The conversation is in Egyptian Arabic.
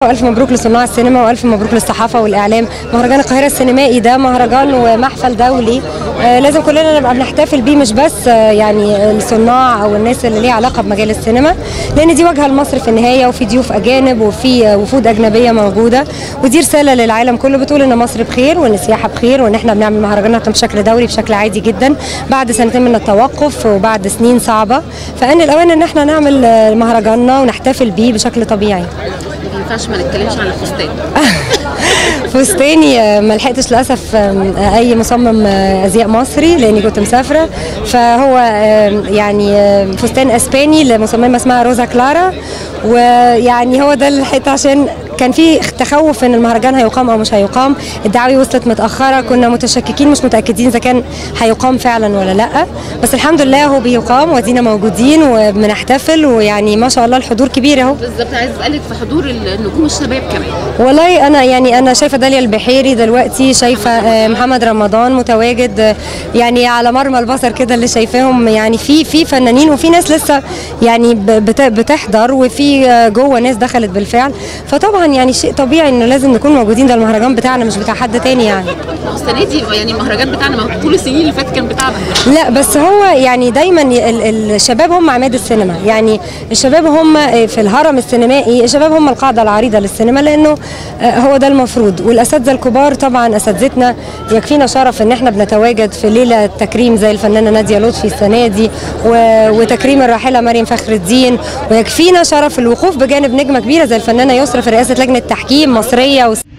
والف مبروك لصناع السينما والف مبروك للصحافه والاعلام مهرجان القاهره السينمائي ده مهرجان ومحفل دولي آه، لازم كلنا نبقى بنحتفل بيه مش بس آه، يعني الصناع او الناس اللي ليها علاقه بمجال السينما لان دي واجهه لمصر في النهايه وفي ضيوف اجانب وفي آه، وفود اجنبيه موجوده ودي رساله للعالم كله بتقول ان مصر بخير وان السياحه بخير وان احنا بنعمل مهرجانات بشكل دوري بشكل عادي جدا بعد سنتين من التوقف وبعد سنين صعبه فان الاوان ان احنا نعمل آه، مهرجاننا ونحتفل بيه بشكل طبيعي ما ينفعش ما نتكلمش عن الفستان فستاني آه، ما لحقتش للاسف آم، آه، اي مصمم آه، ازياء مصري لاني كنت مسافره فهو آم، يعني آم، فستان اسباني لمصممه اسمها روزا كلارا ويعني هو ده اللي لحقت عشان كان في تخوف ان المهرجان هيقام او مش هيقام الدعاوي وصلت متاخره كنا متشككين مش متاكدين اذا كان هيقام فعلا ولا لا بس الحمد لله هو بيقام ودينا موجودين وبنحتفل ويعني ما شاء الله الحضور كبير اهو بالظبط عايز اسالك في حضور النجوم الشباب كمان والله انا يعني انا شايفه داليا البحيري دلوقتي شايفه آه، محمد رمضان متواجد آه، يعني على مرمى البصر كده اللي شايفاهم يعني في في فنانين وفي ناس لسه يعني ب- بت- بتحضر وفي آه، جوه ناس دخلت بالفعل فطبعا يعني شيء طبيعي انه لازم نكون موجودين ده المهرجان بتاعنا مش بتاع حد تاني يعني ما هو السنه دي يعني المهرجان بتاعنا ما هو طول السنين اللي فاتت كان بتاعنا لا بس هو يعني دايما ال- الشباب هم عماد السينما يعني الشباب هم في الهرم السينمائي الشباب هم القاعده العريضه للسينما لانه آه، هو ده المفروض والاساتذه الكبار طبعا اساتذتنا يكفينا شرف ان احنا بنتواجد في ليله تكريم زي الفنانه ناديه لطفي السنه دي و- وتكريم الراحله مريم فخر الدين ويكفينا شرف الوقوف بجانب نجمه كبيره زي الفنانه يسرا في رئاسه لجنه تحكيم مصريه وس-